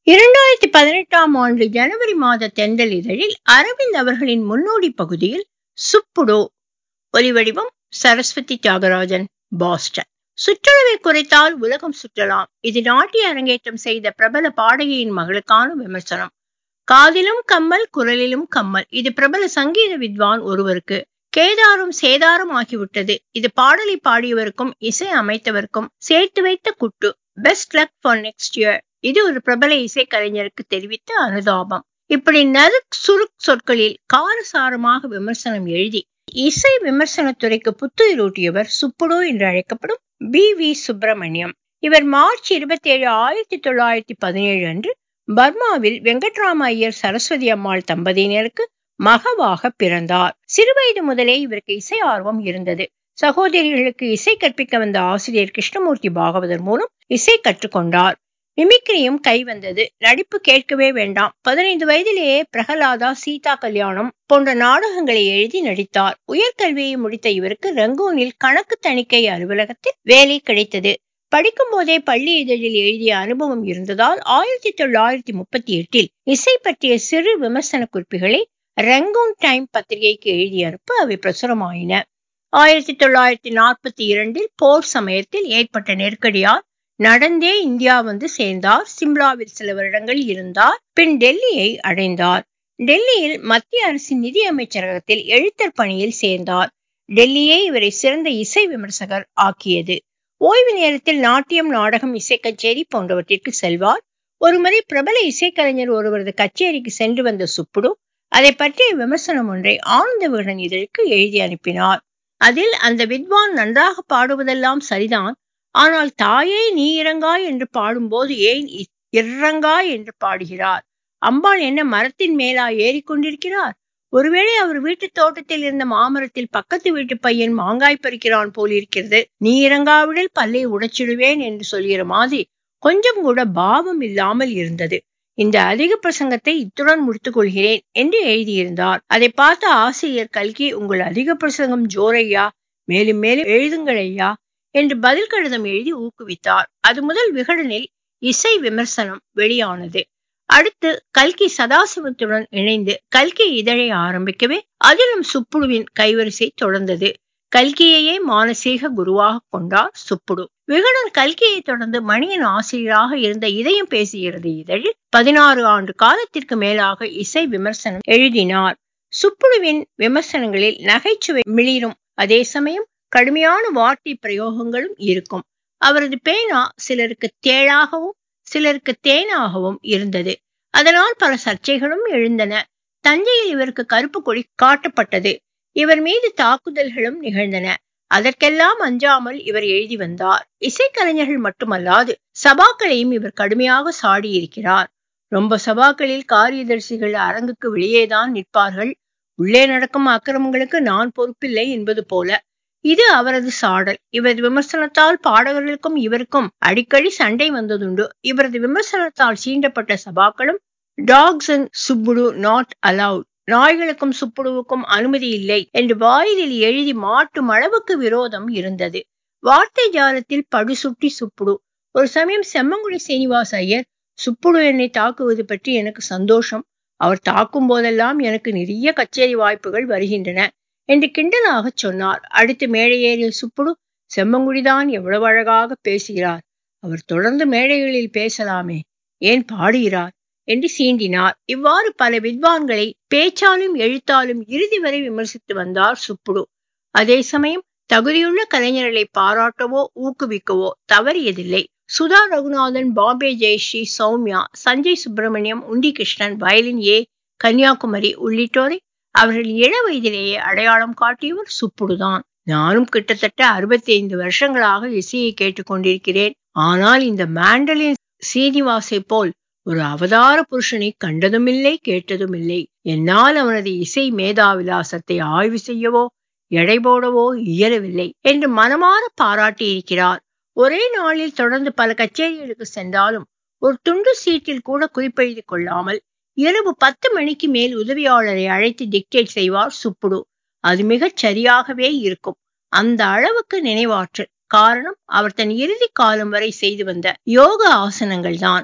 இரண்டாயிரத்தி பதினெட்டாம் ஆண்டு ஜனவரி மாத தென்றல் இதழில் அரவிந்த் அவர்களின் முன்னோடி பகுதியில் சுப்புடோ ஒலிவடிவம் சரஸ்வதி தியாகராஜன் பாஸ்டன் சுற்றளவை குறைத்தால் உலகம் சுற்றலாம் இது நாட்டிய அரங்கேற்றம் செய்த பிரபல பாடகியின் மகளுக்கான விமர்சனம் காதிலும் கம்மல் குரலிலும் கம்மல் இது பிரபல சங்கீத வித்வான் ஒருவருக்கு கேதாரும் சேதாரம் ஆகிவிட்டது இது பாடலை பாடியவருக்கும் இசை அமைத்தவருக்கும் சேர்த்து வைத்த குட்டு best luck for next year இது ஒரு பிரபல இசைக்கலைஞருக்கு தெரிவித்த அனுதாபம் இப்படி நறுக் சுருக் சொற்களில் காரசாரமாக விமர்சனம் எழுதி இசை விமர்சனத்துறைக்கு புத்துயிரூட்டியவர் சுப்புடோ என்று அழைக்கப்படும் பி வி சுப்பிரமணியம் இவர் மார்ச் இருபத்தி ஏழு ஆயிரத்தி தொள்ளாயிரத்தி பதினேழு அன்று பர்மாவில் வெங்கட்ராம ஐயர் சரஸ்வதி அம்மாள் தம்பதியினருக்கு மகவாக பிறந்தார் சிறுவயது முதலே இவருக்கு இசை ஆர்வம் இருந்தது சகோதரிகளுக்கு இசை கற்பிக்க வந்த ஆசிரியர் கிருஷ்ணமூர்த்தி பாகவதர் மூலம் இசை கற்றுக்கொண்டார் மிமிக்ரியும் கைவந்தது நடிப்பு கேட்கவே வேண்டாம் பதினைந்து வயதிலேயே பிரகலாதா சீதா கல்யாணம் போன்ற நாடகங்களை எழுதி நடித்தார் உயர்கல்வியை முடித்த இவருக்கு ரங்கூனில் கணக்கு தணிக்கை அலுவலகத்தில் வேலை கிடைத்தது படிக்கும் போதே பள்ளி இதழில் எழுதிய அனுபவம் இருந்ததால் ஆயிரத்தி தொள்ளாயிரத்தி முப்பத்தி எட்டில் இசை பற்றிய சிறு விமர்சன குறிப்புகளை ரங்கூன் டைம் பத்திரிகைக்கு எழுதி அனுப்ப அவை பிரசுரமாயின ஆயிரத்தி தொள்ளாயிரத்தி நாற்பத்தி இரண்டில் போர் சமயத்தில் ஏற்பட்ட நெருக்கடியால் நடந்தே இந்தியா வந்து சேர்ந்தார் சிம்லாவில் சில வருடங்கள் இருந்தார் பின் டெல்லியை அடைந்தார் டெல்லியில் மத்திய அரசின் நிதி அமைச்சரகத்தில் எழுத்தர் பணியில் சேர்ந்தார் டெல்லியே இவரை சிறந்த இசை விமர்சகர் ஆக்கியது ஓய்வு நேரத்தில் நாட்டியம் நாடகம் இசை கச்சேரி போன்றவற்றிற்கு செல்வார் ஒருமுறை பிரபல இசைக்கலைஞர் ஒருவரது கச்சேரிக்கு சென்று வந்த சுப்புடு அதை பற்றிய விமர்சனம் ஒன்றை ஆனந்த விகடன் இதழுக்கு எழுதி அனுப்பினார் அதில் அந்த வித்வான் நன்றாக பாடுவதெல்லாம் சரிதான் ஆனால் தாயே நீ இறங்காய் என்று பாடும்போது ஏன் இறங்காய் என்று பாடுகிறார் அம்பாள் என்ன மரத்தின் மேலா ஏறிக்கொண்டிருக்கிறார் ஒருவேளை அவர் வீட்டு தோட்டத்தில் இருந்த மாமரத்தில் பக்கத்து வீட்டு பையன் மாங்காய் பறிக்கிறான் போல் இருக்கிறது நீ இறங்காவிடில் பல்லை உடைச்சிடுவேன் என்று சொல்கிற மாதிரி கொஞ்சம் கூட பாவம் இல்லாமல் இருந்தது இந்த அதிக பிரசங்கத்தை இத்துடன் முடித்துக் கொள்கிறேன் என்று எழுதியிருந்தார் அதை பார்த்த ஆசிரியர் கல்கி உங்கள் அதிக பிரசங்கம் ஜோரையா மேலும் மேலும் எழுதுங்கள் ஐயா என்று பதில் கடிதம் எழுதி ஊக்குவித்தார் அது முதல் விகடனில் இசை விமர்சனம் வெளியானது அடுத்து கல்கி சதாசிவத்துடன் இணைந்து கல்கி இதழை ஆரம்பிக்கவே அதிலும் சுப்புடுவின் கைவரிசை தொடர்ந்தது கல்கியையே மானசீக குருவாக கொண்டார் சுப்புடு விகடன் கல்கியை தொடர்ந்து மணியன் ஆசிரியராக இருந்த இதயம் பேசுகிறது இதழில் பதினாறு ஆண்டு காலத்திற்கு மேலாக இசை விமர்சனம் எழுதினார் சுப்புடுவின் விமர்சனங்களில் நகைச்சுவை மிளிரும் அதே சமயம் கடுமையான வார்த்தை பிரயோகங்களும் இருக்கும் அவரது பேனா சிலருக்கு தேழாகவும் சிலருக்கு தேனாகவும் இருந்தது அதனால் பல சர்ச்சைகளும் எழுந்தன தஞ்சையில் இவருக்கு கருப்பு கொடி காட்டப்பட்டது இவர் மீது தாக்குதல்களும் நிகழ்ந்தன அதற்கெல்லாம் அஞ்சாமல் இவர் எழுதி வந்தார் இசைக்கலைஞர்கள் மட்டுமல்லாது சபாக்களையும் இவர் கடுமையாக சாடியிருக்கிறார் ரொம்ப சபாக்களில் காரியதர்சிகள் அரங்குக்கு வெளியேதான் நிற்பார்கள் உள்ளே நடக்கும் அக்கிரமங்களுக்கு நான் பொறுப்பில்லை என்பது போல இது அவரது சாடல் இவரது விமர்சனத்தால் பாடகர்களுக்கும் இவருக்கும் அடிக்கடி சண்டை வந்ததுண்டு இவரது விமர்சனத்தால் சீண்டப்பட்ட சபாக்களும் dogs and Subbudu not allowed நாய்களுக்கும் சுப்புடுவுக்கும் அனுமதி இல்லை என்று வாயிலில் எழுதி மாட்டும் அளவுக்கு விரோதம் இருந்தது வார்த்தை ஜாலத்தில் படுசுட்டி சுப்புடு ஒரு சமயம் செம்மங்குடி சீனிவாச ஐயர் சுப்புடு என்னை தாக்குவது பற்றி எனக்கு சந்தோஷம் அவர் தாக்கும் போதெல்லாம் எனக்கு நிறைய கச்சேரி வாய்ப்புகள் வருகின்றன என்று கிண்டலாக சொன்னார் அடுத்து மேடையேறிய சுப்புடு செம்மங்குடிதான் எவ்வளவு அழகாக பேசுகிறார் அவர் தொடர்ந்து மேடைகளில் பேசலாமே ஏன் பாடுகிறார் என்று சீண்டினார் இவ்வாறு பல வித்வான்களை பேச்சாலும் எழுத்தாலும் இறுதி வரை விமர்சித்து வந்தார் சுப்புடு அதே சமயம் தகுதியுள்ள கலைஞர்களை பாராட்டவோ ஊக்குவிக்கவோ தவறியதில்லை சுதா ரகுநாதன் பாம்பே ஜெயஸ்ரீ சௌமியா சஞ்சய் சுப்பிரமணியம் உண்டி கிருஷ்ணன் வயலின் ஏ கன்னியாகுமரி உள்ளிட்டோரை அவர்கள் இள வயதிலேயே அடையாளம் காட்டியவர் சுப்புடுதான் நானும் கிட்டத்தட்ட அறுபத்தி ஐந்து வருஷங்களாக இசையை கேட்டுக்கொண்டிருக்கிறேன் ஆனால் இந்த மேண்டலின் சீனிவாசை போல் ஒரு அவதார புருஷனை கண்டதுமில்லை கேட்டதுமில்லை என்னால் அவனது இசை மேதாவிலாசத்தை ஆய்வு செய்யவோ எடை போடவோ இயலவில்லை என்று மனமாற பாராட்டியிருக்கிறார் ஒரே நாளில் தொடர்ந்து பல கச்சேரிகளுக்கு சென்றாலும் ஒரு துண்டு சீட்டில் கூட குறிப்பெழுதி கொள்ளாமல் இரவு பத்து மணிக்கு மேல் உதவியாளரை அழைத்து டிக்டேட் செய்வார் சுப்புடு அது மிகச் சரியாகவே இருக்கும் அந்த அளவுக்கு நினைவாற்றல் காரணம் அவர் தன் இறுதி காலம் வரை செய்து வந்த யோக ஆசனங்கள் தான்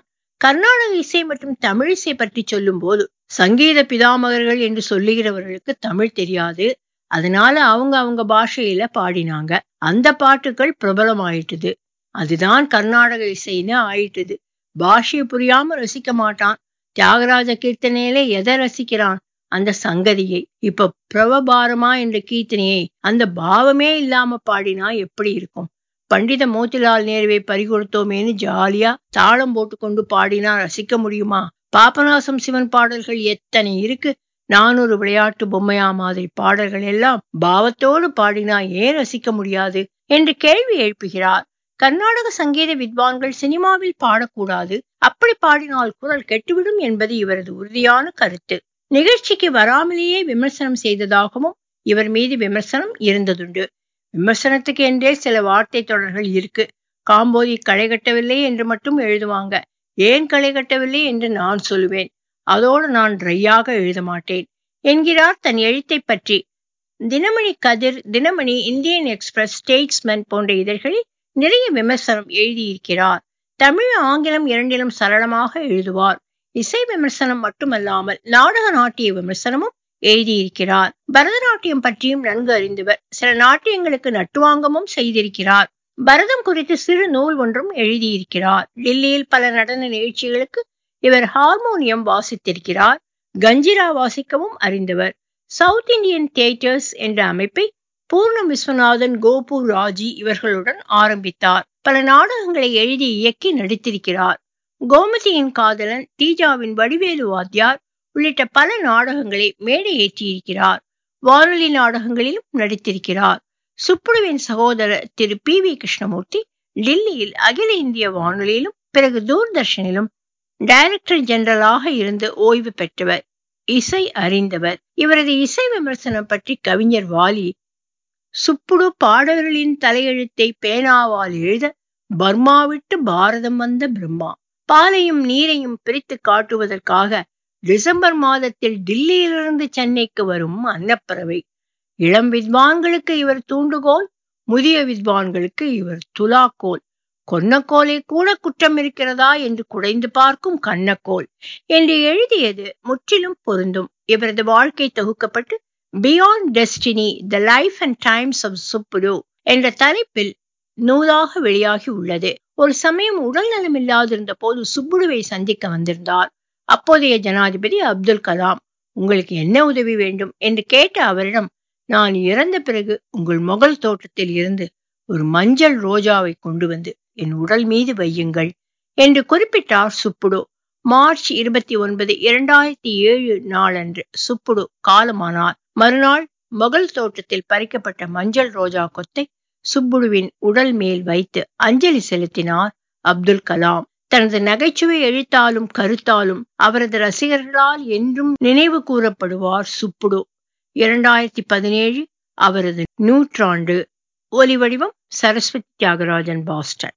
கர்நாடக இசை மற்றும் தமிழிசை பற்றி சொல்லும் போது சங்கீத பிதாமகர்கள் என்று சொல்லுகிறவர்களுக்கு தமிழ் தெரியாது அதனால அவங்க அவங்க பாஷையில பாடினாங்க அந்த பாட்டுகள் பிரபலமாயிட்டுது அதுதான் கர்நாடக இசைன்னு ஆயிட்டுது பாஷையை புரியாம ரசிக்க மாட்டான் தியாகராஜ கீர்த்தனையில எதை ரசிக்கிறான் அந்த சங்கதியை இப்ப பிரவபாரமா என்ற கீர்த்தனையை அந்த பாவமே இல்லாம பாடினா எப்படி இருக்கும் பண்டித மோதிலால் நேருவை பறிகொடுத்தோமேனு ஜாலியா தாளம் போட்டுக்கொண்டு பாடினா ரசிக்க முடியுமா பாபநாசம் சிவன் பாடல்கள் எத்தனை இருக்கு நானூறு விளையாட்டு பொம்மையா மாதிரி பாடல்கள் எல்லாம் பாவத்தோடு பாடினா ஏன் ரசிக்க முடியாது என்று கேள்வி எழுப்புகிறார் கர்நாடக சங்கீத வித்வான்கள் சினிமாவில் பாடக்கூடாது அப்படி பாடினால் குரல் கெட்டுவிடும் என்பது இவரது உறுதியான கருத்து நிகழ்ச்சிக்கு வராமலேயே விமர்சனம் செய்ததாகவும் இவர் மீது விமர்சனம் இருந்ததுண்டு விமர்சனத்துக்கு என்றே சில வார்த்தை தொடர்கள் இருக்கு காம்போதி களை கட்டவில்லை என்று மட்டும் எழுதுவாங்க ஏன் களை கட்டவில்லை என்று நான் சொல்லுவேன் அதோடு நான் ட்ரையாக எழுத மாட்டேன் என்கிறார் தன் எழுத்தை பற்றி Dinamani Kathir Dinamani Indian Express Statesman போன்ற இதழ்களில் நிறைய விமர்சனம் எழுதியிருக்கிறார் தமிழ் ஆங்கிலம் இரண்டிலும் சரளமாக எழுதுவார் இசை விமர்சனம் மட்டுமல்லாமல் நாடக நாட்டிய விமர்சனமும் எழுதியிருக்கிறார் பரதநாட்டியம் பற்றியும் நன்கு அறிந்தவர் சில நாட்டியங்களுக்கு நட்டுவாங்கமும் செய்திருக்கிறார் பரதம் குறித்து சிறு நூல் ஒன்றும் எழுதியிருக்கிறார் டெல்லியில் பல நடன நிகழ்ச்சிகளுக்கு இவர் ஹார்மோனியம் வாசித்திருக்கிறார் கஞ்சிரா வாசிக்கவும் அறிந்தவர் சவுத் இந்தியன் தியேட்டர்ஸ் என்ற அமைப்பை பூர்ணம் விஸ்வநாதன் கோபூர் ராஜி இவர்களுடன் ஆரம்பித்தார் பல நாடகங்களை எழுதி இயக்கி நடித்திருக்கிறார் கோமதியின் காதலன் தீஜாவின் வடிவேலு வாத்தியார் உள்ளிட்ட பல நாடகங்களை மேடை ஏற்றியிருக்கிறார் வானொலி நாடகங்களிலும் நடித்திருக்கிறார் சுப்புடுவின் சகோதரர் திரு பி வி கிருஷ்ணமூர்த்தி டெல்லியில் அகில இந்திய வானொலியிலும் பிறகு தூர்தர்ஷனிலும் டைரக்டர் ஜெனரலாக இருந்து ஓய்வு பெற்றவர் இசை அறிந்தவர் இவரது இசை விமர்சனம் பற்றி கவிஞர் வாலி சுப்புடு பாடல்களின் தலையெழுத்தை பேனாவால் எழுத பர்மா விட்டு பாரதம் வந்த பிரம்மா பாலையும் நீரையும் பிரித்து காட்டுவதற்காக டிசம்பர் மாதத்தில் டில்லியிலிருந்து சென்னைக்கு வரும் அன்னப்பறவை இளம் வித்வான்களுக்கு இவர் தூண்டுகோல் முதிய வித்வான்களுக்கு இவர் துலாக்கோல் கொன்னக்கோலை கூட குற்றம் இருக்கிறதா என்று குடைந்து பார்க்கும் கண்ணக்கோல் என்று எழுதியது முற்றிலும் பொருந்தும் இவரது வாழ்க்கை தொகுக்கப்பட்டு beyond destiny the life and times of Subbudu என்ற தலைப்பில் நூலாக வெளியாகி உள்ளது ஒரு சமயம் உடல் நலம் இல்லாதிருந்த போது சுப்புடுவை சந்திக்க வந்திருந்தார் அப்போதைய ஜனாதிபதி அப்துல் கலாம் உங்களுக்கு என்ன உதவி வேண்டும் என்று கேட்ட அவரிடம் நான் இறந்த பிறகு உங்கள் முகல் தோட்டத்தில் இருந்து ஒரு மஞ்சள் ரோஜாவை கொண்டு வந்து என் உடல் மீது வையுங்கள் என்று குறிப்பிட்டார் சுப்புடு மார்ச் இருபத்தி ஒன்பது இரண்டாயிரத்தி ஏழு நாளன்று சுப்புடு காலமானார் மறுநாள் மொகல் தோட்டத்தில் பறிக்கப்பட்ட மஞ்சள் ரோஜா கொத்தை சுப்புடுவின் உடல் மேல் வைத்து அஞ்சலி செலுத்தினார் அப்துல் கலாம் தனது நகைச்சுவை எழுத்தாலும் கருத்தாலும் அவரது ரசிகர்களால் என்றும் நினைவு கூறப்படுவார் சுப்புடு இரண்டாயிரத்தி பதினேழு அவரது நூற்றாண்டு ஒலி வடிவம் சரஸ்வதி தியாகராஜன் பாஸ்டன்